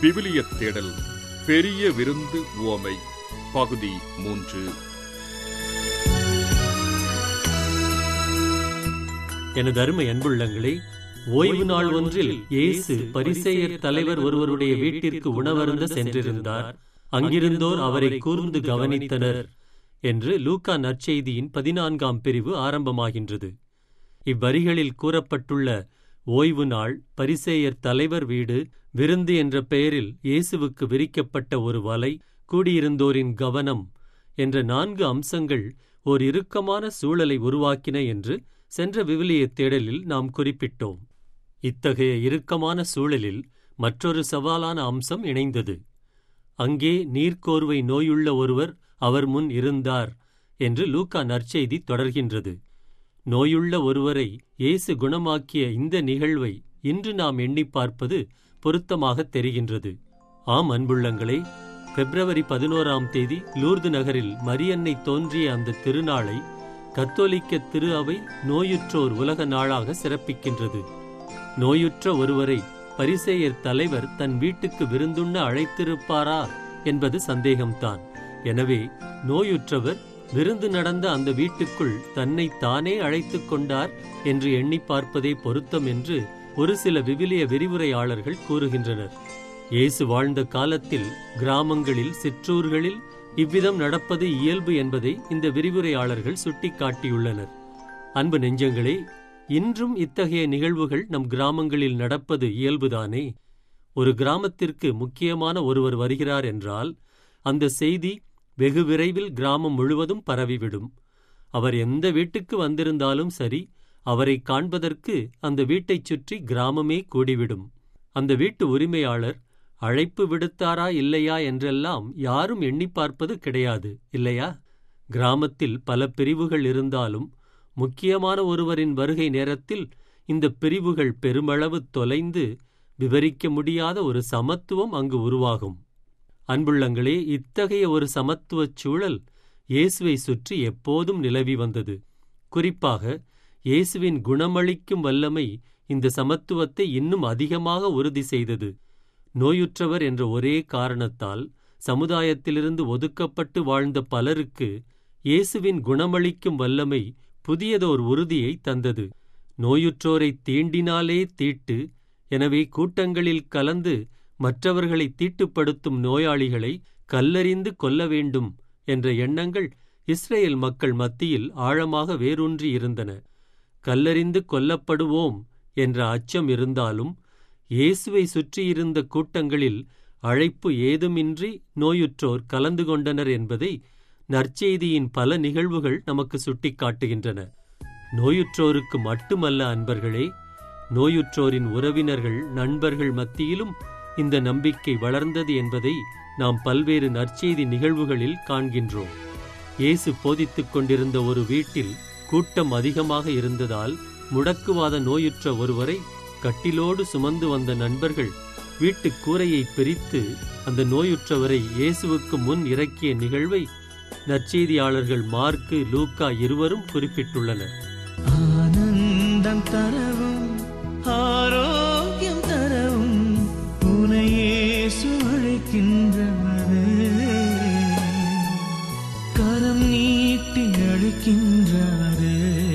விவிலியத் தேடல் பெரிய விருந்து உவமை பகுதி மூன்று எனது அருமை அன்புள்ளங்களே ஓய்வு நாள் ஒன்றில் இயேசு பரிசேயர் தலைவர் ஒருவருடைய வீட்டிற்கு உணவருந்த சென்றிருந்தார் அங்கிருந்தோர் அவரை கூர்ந்து கவனித்தனர் என்று லூக்கா நற்செய்தியின் பதினான்காம் பிரிவு ஆரம்பமாகின்றது இவ்வரிகளில் கூறப்பட்டுள்ள ஓய்வு நாள் பரிசேயர் தலைவர் வீடு விருந்து என்ற பெயரில் இயேசுவுக்கு விரிக்கப்பட்ட ஒரு வலை கூடியிருந்தோரின் கவனம் என்ற நான்கு அம்சங்கள் ஓர் இறுக்கமான சூழலை உருவாக்கின என்று சென்ற விவிலிய தேடலில் நாம் குறிப்பிட்டோம் இத்தகைய இறுக்கமான சூழலில் மற்றொரு சவாலான அம்சம் இணைந்தது அங்கே நீர்க்கோர்வை நோயுள்ள ஒருவர் அவர் முன் இருந்தார் என்று லூக்கா நற்செய்தி தொடர்கின்றது நோயுள்ள ஒருவரை இயேசு குணமாக்கிய இந்த நிகழ்வை இன்று நாம் எண்ணிப் பார்ப்பது பொருத்தமாகத் தெரிகின்றது ஆம் அன்புள்ளங்களே பிப்ரவரி பதினோராம் தேதி லூர்து நகரில் மரியன்னை தோன்றிய அந்த திருநாளை கத்தோலிக்க திரு அவை நோயுற்றோர் உலக நாளாக சிறப்பிக்கின்றது நோயுற்ற ஒருவரை பரிசேயர் தலைவர் தன் வீட்டுக்கு விருந்துண்ண அழைத்திருப்பாரா என்பது சந்தேகம்தான் எனவே நோயுற்றவர் விருந்து நடந்த அந்த வீட்டுக்குள் தன்னை தானே அழைத்துக் கொண்டார் என்று எண்ணி பார்ப்பதே பொருத்தம் என்று ஒரு சில விவிலிய விரிவுரையாளர்கள் கூறுகின்றனர் இயேசு வாழ்ந்த காலத்தில் கிராமங்களில் சிற்றூர்களில் இவ்விதம் நடப்பது இயல்பு என்பதை இந்த விரிவுரையாளர்கள் சுட்டிக்காட்டியுள்ளனர் அன்பு நெஞ்சங்களே இன்றும் இத்தகைய நிகழ்வுகள் நம் கிராமங்களில் நடப்பது இயல்புதானே ஒரு கிராமத்திற்கு முக்கியமான ஒருவர் வருகிறார் என்றால் அந்த செய்தி வெகு விரைவில் கிராமம் முழுவதும் பரவிவிடும் அவர் எந்த வீட்டுக்கு வந்திருந்தாலும் சரி அவரை காண்பதற்கு அந்த வீட்டைச் சுற்றி கிராமமே கூடிவிடும் அந்த வீட்டு உரிமையாளர் அழைப்பு விடுத்தாரா இல்லையா என்றெல்லாம் யாரும் எண்ணி பார்ப்பது கிடையாது இல்லையா கிராமத்தில் பல பிரிவுகள் இருந்தாலும் முக்கியமான ஒருவரின் வருகை நேரத்தில் இந்த பிரிவுகள் பெருமளவு தொலைந்து விவரிக்க முடியாத ஒரு சமத்துவம் அங்கு உருவாகும் அன்புள்ளங்களே இத்தகைய ஒரு சமத்துவச் சூழல் இயேசுவை சுற்றி எப்போதும் நிலவி வந்தது குறிப்பாக இயேசுவின் குணமளிக்கும் வல்லமை இந்த சமத்துவத்தை இன்னும் அதிகமாக உறுதி செய்தது நோயுற்றவர் என்ற ஒரே காரணத்தால் சமுதாயத்திலிருந்து ஒதுக்கப்பட்டு வாழ்ந்த பலருக்கு இயேசுவின் குணமளிக்கும் வல்லமை புதியதோர் உறுதியை தந்தது நோயுற்றோரை தீண்டினாலே தீட்டு எனவே கூட்டங்களில் கலந்து மற்றவர்களை தீட்டுப்படுத்தும் நோயாளிகளை கல்லறிந்து கொல்ல வேண்டும் என்ற எண்ணங்கள் இஸ்ரேல் மக்கள் மத்தியில் ஆழமாக வேரூன்றி இருந்தன கல்லறிந்து கொல்லப்படுவோம் என்ற அச்சம் இருந்தாலும் இயேசுவை சுற்றியிருந்த கூட்டங்களில் அழைப்பு ஏதுமின்றி நோயுற்றோர் கலந்து கொண்டனர் என்பதை நற்செய்தியின் பல நிகழ்வுகள் நமக்கு சுட்டிக்காட்டுகின்றன நோயுற்றோருக்கு மட்டுமல்ல அன்பர்களே நோயுற்றோரின் உறவினர்கள் நண்பர்கள் மத்தியிலும் இந்த நம்பிக்கை வளர்ந்தது என்பதை நாம் பல்வேறு நற்செய்தி நிகழ்வுகளில் காண்கின்றோம் இயேசு போதித்துக் கொண்டிருந்த ஒரு வீட்டில் கூட்டம் அதிகமாக இருந்ததால் முடக்குவாத நோயுற்ற ஒருவரை கட்டிலோடு சுமந்து வந்த நண்பர்கள் வீட்டுக் கூரையை பிரித்து அந்த நோயுற்றவரை இயேசுவுக்கு முன் இறக்கிய நிகழ்வை நற்செய்தியாளர்கள் மார்க்கு லூக்கா இருவரும் குறிப்பிட்டுள்ளனர் ஆனந்தம் தரவும் ஆரோக்கியம் தரவும் உனையேசு அழைக்கின்றது கரம் நீட்டி அழைக்கின்றாரு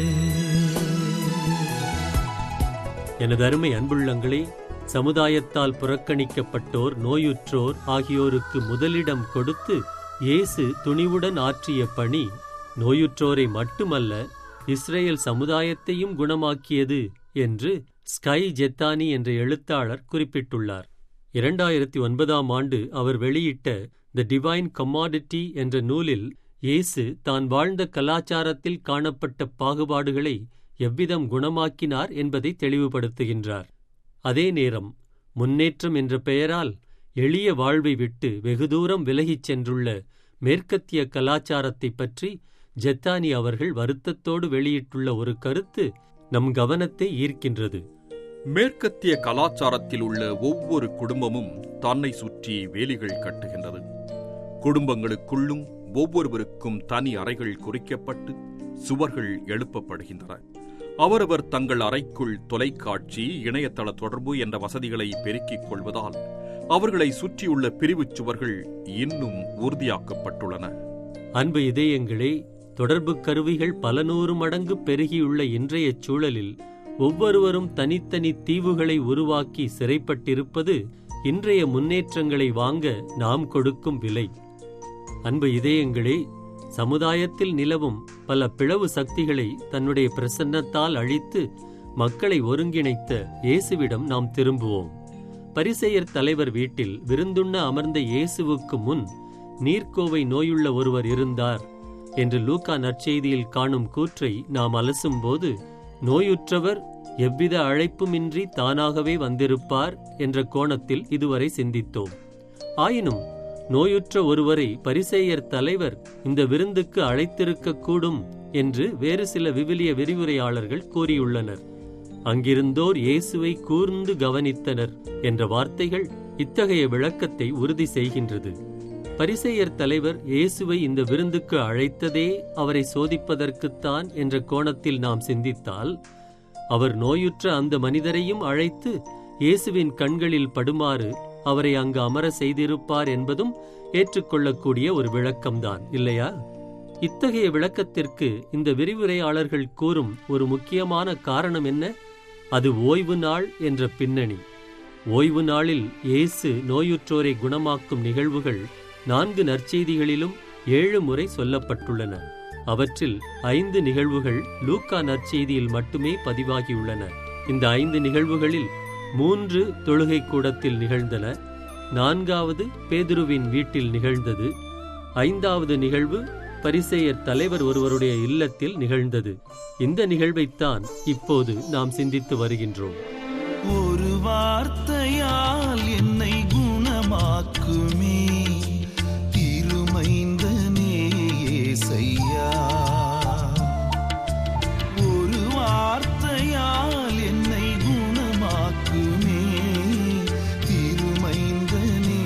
எனது அருமை அன்புள்ளங்களே சமுதாயத்தால் புறக்கணிக்கப்பட்டோர் நோயுற்றோர் ஆகியோருக்கு முதலிடம் கொடுத்து இயேசு துணிவுடன் ஆற்றிய பணி நோயுற்றோரை மட்டுமல்ல இஸ்ரேல் சமுதாயத்தையும் குணமாக்கியது என்று ஸ்கை ஜெத்தானி என்ற எழுத்தாளர் குறிப்பிட்டுள்ளார் இரண்டாயிரத்தி ஒன்பதாம் ஆண்டு அவர் வெளியிட்ட த டிவைன் கமாடிட்டி என்ற நூலில் இயேசு தான் வாழ்ந்த கலாச்சாரத்தில் காணப்பட்ட பாகுபாடுகளை எவ்விதம் குணமாக்கினார் என்பதை தெளிவுபடுத்துகின்றார் அதே நேரம் முன்னேற்றம் என்ற பெயரால் எளிய வாழ்வை விட்டு வெகு தூரம் விலகிச் சென்றுள்ள மேற்கத்திய கலாச்சாரத்தைப் பற்றி ஜெத்தானி அவர்கள் வருத்தத்தோடு வெளியிட்டுள்ள ஒரு கருத்து நம் கவனத்தை ஈர்க்கின்றது மேற்கத்திய கலாச்சாரத்தில் உள்ள ஒவ்வொரு குடும்பமும் தன்னை சுற்றி வேலிகள் கட்டுகின்றது குடும்பங்களுக்குள்ளும் ஒவ்வொருவருக்கும் தனி அறைகள் குறிக்கப்பட்டு சுவர்கள் எழுப்பப்படுகின்றன அவரவர் தங்கள் அறைக்குள் தொலைக்காட்சி இணையதள தொடர்பு என்ற வசதிகளை பெருக்கிக் கொள்வதால் அவர்களை சுற்றியுள்ள பிரிவுச் சுவர்கள் இன்னும் உறுதியாக்கப்பட்டுள்ளன அன்பு இதயங்களே தொடர்பு கருவிகள் பல நூறு மடங்கு பெருகியுள்ள இன்றைய சூழலில் ஒவ்வொருவரும் தனித்தனி தீவுகளை உருவாக்கி சிறைப்பட்டிருப்பது இன்றைய முன்னேற்றங்களை வாங்க நாம் கொடுக்கும் விலை அன்பு இதயங்களே சமுதாயத்தில் நிலவும் பல பிளவு சக்திகளை தன்னுடைய பிரசன்னத்தால் அழித்து மக்களை ஒருங்கிணைத்த இயேசுவிடம் நாம் திரும்புவோம் பரிசெயர் தலைவர் வீட்டில் விருந்துண்ண அமர்ந்த இயேசுவுக்கு முன் நீர்க்கோவை நோயுள்ள ஒருவர் இருந்தார் என்று லூக்கா நற்செய்தியில் காணும் கூற்றை நாம் அலசும்போது நோயுற்றவர் எவ்வித அழைப்புமின்றி தானாகவே வந்திருப்பார் என்ற கோணத்தில் இதுவரை சிந்தித்தோம் ஆயினும் நோயுற்ற ஒருவரை பரிசேயர் தலைவர் இந்த விருந்துக்கு அழைத்திருக்க கூடும் என்று வேறு சில விவிலிய விரிவுரையாளர்கள் கூறியுள்ளனர் அங்கிருந்தோர் இயேசுவை கூர்ந்து கவனித்தனர் என்ற வார்த்தைகள் இத்தகைய விளக்கத்தை உறுதி செய்கின்றது பரிசேயர் தலைவர் இயேசுவை இந்த விருந்துக்கு அழைத்ததே அவரை சோதிப்பதற்குத்தான் என்ற கோணத்தில் நாம் சிந்தித்தால் அவர் நோயுற்ற அந்த மனிதரையும் அழைத்து இயேசுவின் கண்களில் படுமாறு அவரை அங்கு அமர செய்திருப்பார் என்பதும் ஏற்றுக்கொள்ளக்கூடிய ஒரு விளக்கம்தான் இல்லையா இத்தகைய விளக்கத்திற்கு இந்த விரிவுரையாளர்கள் கூறும் ஒரு முக்கியமான காரணம் என்ன அது ஓய்வு நாள் என்ற பின்னணி ஓய்வு நாளில் இயேசு நோயுற்றோரை குணமாக்கும் நிகழ்வுகள் நான்கு நற்செய்திகளிலும் ஏழு முறை சொல்லப்பட்டுள்ளன அவற்றில் ஐந்து நிகழ்வுகள் லூக்கா நற்செய்தியில் மட்டுமே பதிவாகியுள்ளன இந்த ஐந்து நிகழ்வுகளில் மூன்று தொழுகை கூடத்தில் நிகழ்ந்தன நான்காவது பேதுருவின் வீட்டில் நிகழ்ந்தது ஐந்தாவது நிகழ்வு பரிசேயர் தலைவர் ஒருவருடைய இல்லத்தில் நிகழ்ந்தது இந்த நிகழ்வைத்தான் இப்போது நாம் சிந்தித்து வருகின்றோம் ஒரு வார்த்தையால் என்னை குணமாக்குமே திருமைந்தனே ஏசையா ஒரு வார்த்தையால் என்னை குணமாக்குமே திருமைந்தனே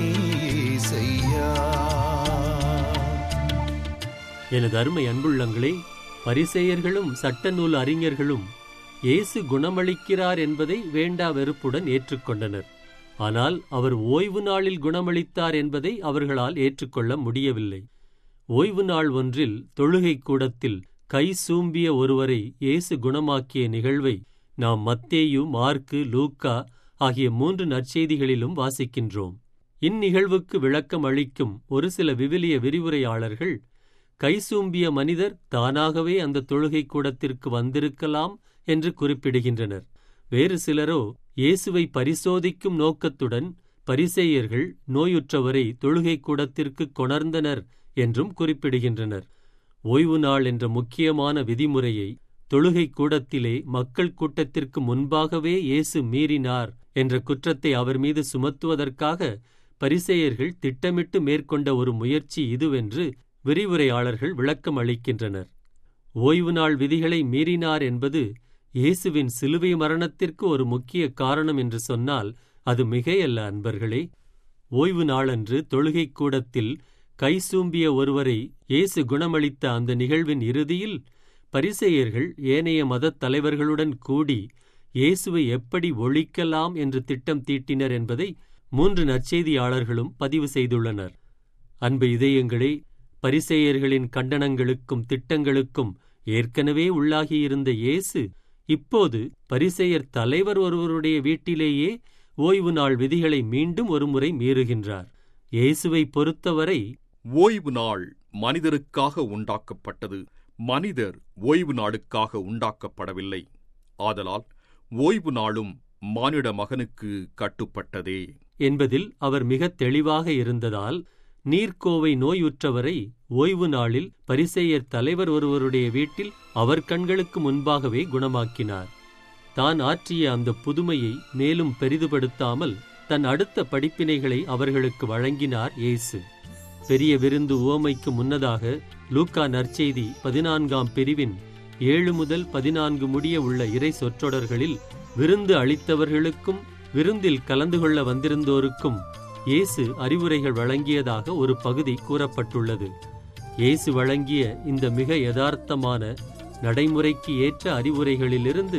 ஏசையா எனது அருமை அன்புள்ளங்களே பரிசேயர்களும் சட்ட நூல் அறிஞர்களும் இயேசு குணமளிக்கிறார் என்பதை வேண்டா வெறுப்புடன் ஏற்றுக்கொண்டனர் ஆனால் அவர் ஓய்வு நாளில் குணமளித்தார் என்பதை அவர்களால் ஏற்றுக்கொள்ள முடியவில்லை ஓய்வு நாள் ஒன்றில் தொழுகை கூடத்தில் கை சூம்பிய ஒருவரை இயேசு குணமாக்கிய நிகழ்வை நாம் மத்தேயு மார்க்கு லூக்கா ஆகிய மூன்று நற்செய்திகளிலும் வாசிக்கின்றோம் இந்நிகழ்வுக்கு விளக்கம் அளிக்கும் ஒரு சில விவிலிய விரிவுரையாளர்கள் கைசூம்பிய மனிதர் தானாகவே அந்த தொழுகை கூடத்திற்கு வந்திருக்கலாம் என்று குறிப்பிடுகின்றனர் வேறு சிலரோ இயேசுவை பரிசோதிக்கும் நோக்கத்துடன் பரிசேயர்கள் நோயுற்றவரை தொழுகை கூடத்திற்கு கொணர்ந்தனர் என்றும் குறிப்பிடுகின்றனர் ஓய்வு நாள் என்ற முக்கியமான விதிமுறையை தொழுகை கூடத்திலே மக்கள் கூட்டத்திற்கு முன்பாகவே இயேசு மீறினார் என்ற குற்றத்தை அவர் மீது சுமத்துவதற்காக பரிசேயர்கள் திட்டமிட்டு மேற்கொண்ட ஒரு முயற்சி இதுவென்று விரிவுரையாளர்கள் விளக்கம் அளிக்கின்றனர் ஓய்வு நாள் விதிகளை மீறினார் என்பது இயேசுவின் சிலுவை மரணத்திற்கு ஒரு முக்கிய காரணம் என்று சொன்னால் அது மிகையல்ல அன்பர்களே ஓய்வு நாளன்று தொழுகை கூடத்தில் கைசூம்பிய ஒருவரை இயேசு குணமளித்த அந்த நிகழ்வின் இறுதியில் பரிசேயர்கள் ஏனைய மதத் தலைவர்களுடன் கூடி இயேசுவை எப்படி ஒழிக்கலாம் என்று திட்டம் தீட்டினர் என்பதை மூன்று நற்செய்தியாளர்களும் பதிவு செய்துள்ளனர் அன்பு இதயங்களே பரிசேயர்களின் கண்டனங்களுக்கும் திட்டங்களுக்கும் ஏற்கனவே உள்ளாகியிருந்த இயேசு இப்போது பரிசேயர் தலைவர் ஒருவருடைய வீட்டிலேயே ஓய்வு நாள் விதிகளை மீண்டும் ஒருமுறை மீறுகின்றார் இயேசுவை பொறுத்தவரை ஓய்வு நாள் மனிதருக்காக உண்டாக்கப்பட்டது மனிதர் ஓய்வு நாளுக்காக உண்டாக்கப்படவில்லை ஆதலால் ஓய்வு நாளும் மானிட மகனுக்கு கட்டுப்பட்டதே என்பதில் அவர் மிகத் தெளிவாக இருந்ததால் நீர்க்கோவை நோயுற்றவரை ஓய்வு நாளில் பரிசேயர் தலைவர் ஒருவருடைய வீட்டில் அவர் கண்களுக்கு முன்பாகவே குணமாக்கினார் தான் ஆற்றிய அந்த புதுமையை மேலும் பெரிதுபடுத்தாமல் தன் அடுத்த படிப்பினைகளை அவர்களுக்கு வழங்கினார் இயேசு பெரிய விருந்து உவமைக்கு முன்னதாக லூக்கா நற்செய்தி பதினான்காம் பிரிவின் ஏழு முதல் பதினான்கு முடிய உள்ள இறை சொற்றொடர்களில் விருந்து அளித்தவர்களுக்கும் விருந்தில் கலந்து கொள்ள வந்திருந்தோருக்கும் இயேசு அறிவுரைகள் வழங்கியதாக ஒரு பகுதி கூறப்பட்டுள்ளது இயேசு வழங்கிய இந்த மிக யதார்த்தமான நடைமுறைக்கு ஏற்ற அறிவுரைகளிலிருந்து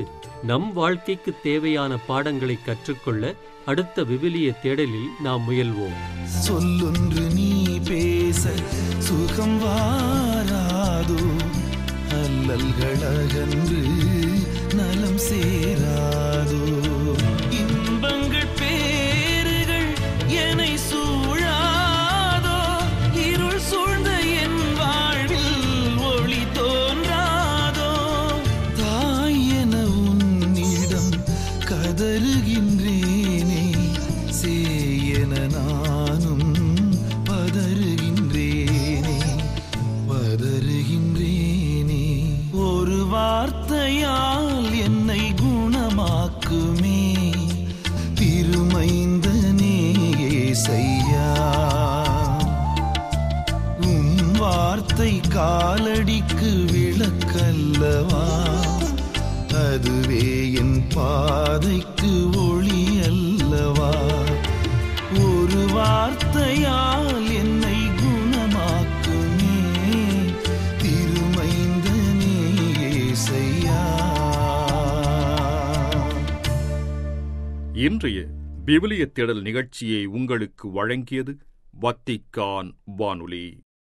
நம் வாழ்க்கைக்கு தேவையான பாடங்களை கற்றுக்கொள்ள அடுத்த விவிலிய தேடலில் நாம் முயல்வோம் சொல்லொன்று நீ பேச சுகம் வாராதோ அல்லல்களகன்று நலம் சேராதோ இன்பங்கள் பேறுகள் என்னை சூழாதோ இருள் சூழ்ந்த என் வாழ்வில் ஒளி தோன்றாதோ தாய் என உன்னிடம் கதறுகின்றேனே சேயென நானும் பதறுகின்றேனே பதறுகின்றேனே ஒரு வார்த்தையால் என்னை குணமாக்குமே திருமைந்தனே ஏசையா உம் வார்த்தை காலடிக்கு விளக்கல்லவா அதுவே என் பாதைக்கு ஒளி அல்லவா ஒரு வார்த்தையால் என்னை குணமாக்குமே திருமைந்தனே ஏசையா இன்றைய விவிலிய தேடல் நிகழ்ச்சியை உங்களுக்கு வழங்கியது வத்திக்கான் வானொலி